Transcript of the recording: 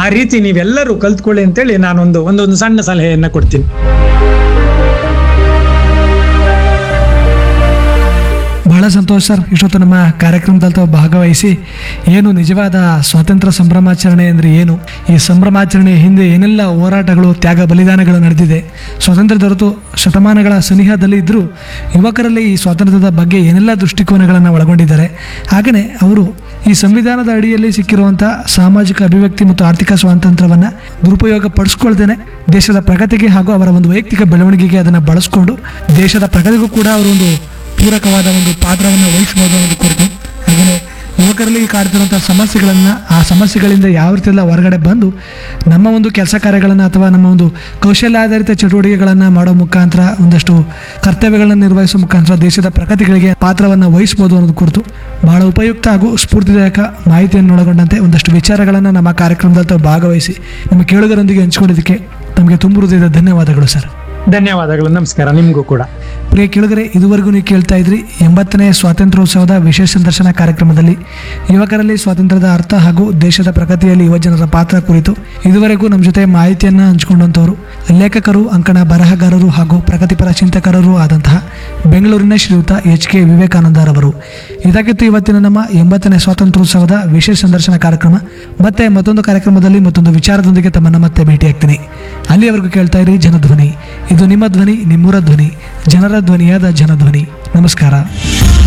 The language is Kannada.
ಆ ರೀತಿ ನೀವೆಲ್ಲರೂ ಕಲ್ತ್ಕೊಳ್ಳಿ ಅಂತೇಳಿ ನಾನೊಂದು ಒಂದೊಂದು ಸಣ್ಣ ಸಲಹೆಯನ್ನ ಕೊಡ್ತೀನಿ ಬಹಳ ಸಂತೋಷ ಸರ್ ಇಷ್ಟೊತ್ತು ನಮ್ಮ ಕಾರ್ಯಕ್ರಮದಲ್ಲಿ ತಾವು ಭಾಗವಹಿಸಿ ಏನು ನಿಜವಾದ ಸ್ವಾತಂತ್ರ್ಯ ಸಂಭ್ರಮಾಚರಣೆ ಅಂದರೆ ಏನು ಈ ಸಂಭ್ರಮಾಚರಣೆ ಹಿಂದೆ ಏನೆಲ್ಲ ಹೋರಾಟಗಳು ತ್ಯಾಗ ಬಲಿದಾನಗಳು ನಡೆದಿದೆ ಸ್ವಾತಂತ್ರ್ಯ ದೊರೆತು ಶತಮಾನಗಳ ಸನಿಹದಲ್ಲಿ ಇದ್ದರೂ ಯುವಕರಲ್ಲಿ ಈ ಸ್ವಾತಂತ್ರ್ಯದ ಬಗ್ಗೆ ಏನೆಲ್ಲ ದೃಷ್ಟಿಕೋನಗಳನ್ನು ಒಳಗೊಂಡಿದ್ದಾರೆ ಹಾಗೆಯೇ ಅವರು ಈ ಸಂವಿಧಾನದ ಅಡಿಯಲ್ಲಿ ಸಿಕ್ಕಿರುವಂಥ ಸಾಮಾಜಿಕ ಅಭಿವ್ಯಕ್ತಿ ಮತ್ತು ಆರ್ಥಿಕ ಸ್ವಾತಂತ್ರ್ಯವನ್ನು ದುರುಪಯೋಗ ಪಡಿಸ್ಕೊಳ್ದೇನೆ ದೇಶದ ಪ್ರಗತಿಗೆ ಹಾಗೂ ಅವರ ಒಂದು ವೈಯಕ್ತಿಕ ಬೆಳವಣಿಗೆಗೆ ಅದನ್ನು ಬಳಸ್ಕೊಂಡು ದೇಶದ ಪ್ರಗತಿಗೂ ಕೂಡ ಅವರು ಒಂದು ಪೂರಕವಾದ ಒಂದು ಪಾತ್ರವನ್ನು ವಹಿಸಬಹುದು ಅನ್ನೋದು ಕುರಿತು ಹಾಗೆಯೇ ಯುವಕರಲ್ಲಿ ಕಾಡ್ತಿರುವಂಥ ಸಮಸ್ಯೆಗಳನ್ನು ಆ ಸಮಸ್ಯೆಗಳಿಂದ ಯಾವ ರೀತಿ ಎಲ್ಲ ಹೊರಗಡೆ ಬಂದು ನಮ್ಮ ಒಂದು ಕೆಲಸ ಕಾರ್ಯಗಳನ್ನು ಅಥವಾ ನಮ್ಮ ಒಂದು ಕೌಶಲ್ಯಾಧಾರಿತ ಚಟುವಟಿಕೆಗಳನ್ನು ಮಾಡೋ ಮುಖಾಂತರ ಒಂದಷ್ಟು ಕರ್ತವ್ಯಗಳನ್ನು ನಿರ್ವಹಿಸುವ ಮುಖಾಂತರ ದೇಶದ ಪ್ರಗತಿಗಳಿಗೆ ಪಾತ್ರವನ್ನು ವಹಿಸಬಹುದು ಅನ್ನೋದು ಕುರಿತು ಬಹಳ ಉಪಯುಕ್ತ ಹಾಗೂ ಸ್ಫೂರ್ತಿದಾಯಕ ಮಾಹಿತಿಯನ್ನು ಒಳಗೊಂಡಂತೆ ಒಂದಷ್ಟು ವಿಚಾರಗಳನ್ನು ನಮ್ಮ ಕಾರ್ಯಕ್ರಮದಲ್ಲಿ ತಾವು ಭಾಗವಹಿಸಿ ನಮ್ಮ ಕೇಳುಗರೊಂದಿಗೆ ಹಂಚಿಕೊಂಡಿದ್ದಕ್ಕೆ ತಮಗೆ ತುಂಬ ಹೃದಯದ ಧನ್ಯವಾದಗಳು ಸರ್ ಧನ್ಯವಾದಗಳು ನಮಸ್ಕಾರ ನಿಮಗೂ ಕೂಡ ಪ್ರಿಯ ಕೇಳಿದರೆ ಇದುವರೆಗೂ ನೀವು ಕೇಳ್ತಾ ಇದ್ರಿ ಎಂಬತ್ತನೇ ಸ್ವಾತಂತ್ರ್ಯೋತ್ಸವದ ವಿಶೇಷ ಸಂದರ್ಶನ ಕಾರ್ಯಕ್ರಮದಲ್ಲಿ ಯುವಕರಲ್ಲಿ ಸ್ವಾತಂತ್ರ್ಯದ ಅರ್ಥ ಹಾಗೂ ದೇಶದ ಪ್ರಗತಿಯಲ್ಲಿ ಯುವಜನರ ಪಾತ್ರ ಕುರಿತು ಇದುವರೆಗೂ ನಮ್ಮ ಜೊತೆ ಮಾಹಿತಿಯನ್ನು ಹಂಚಿಕೊಂಡಂಥವರು ಲೇಖಕರು ಅಂಕಣ ಬರಹಗಾರರು ಹಾಗೂ ಪ್ರಗತಿಪರ ಚಿಂತಕರು ಆದಂತಹ ಬೆಂಗಳೂರಿನ ಶ್ರೀಯುತ ಎಚ್ ಕೆ ವಿವೇಕಾನಂದರವರು ಇದಾಗಿತ್ತು ಇವತ್ತಿನ ನಮ್ಮ ಎಂಬತ್ತನೇ ಸ್ವಾತಂತ್ರ್ಯೋತ್ಸವದ ವಿಶೇಷ ಸಂದರ್ಶನ ಕಾರ್ಯಕ್ರಮ ಮತ್ತೆ ಮತ್ತೊಂದು ಕಾರ್ಯಕ್ರಮದಲ್ಲಿ ಮತ್ತೊಂದು ವಿಚಾರದೊಂದಿಗೆ ತಮ್ಮನ್ನ ಮತ್ತೆ ಭೇಟಿಯಾಗ್ತೀನಿ ಅಲ್ಲಿಯವರೆಗೂ ಕೇಳ್ತಾ ಇರಿ ಜನಧ್ವನಿ ಇದು ನಿಮ್ಮ ಧ್ವನಿ ನಿಮ್ಮೂರ ಧ್ವನಿ ಜನರ ಧ್ವನಿಯಾದ ಜನಧ್ವನಿ ನಮಸ್ಕಾರ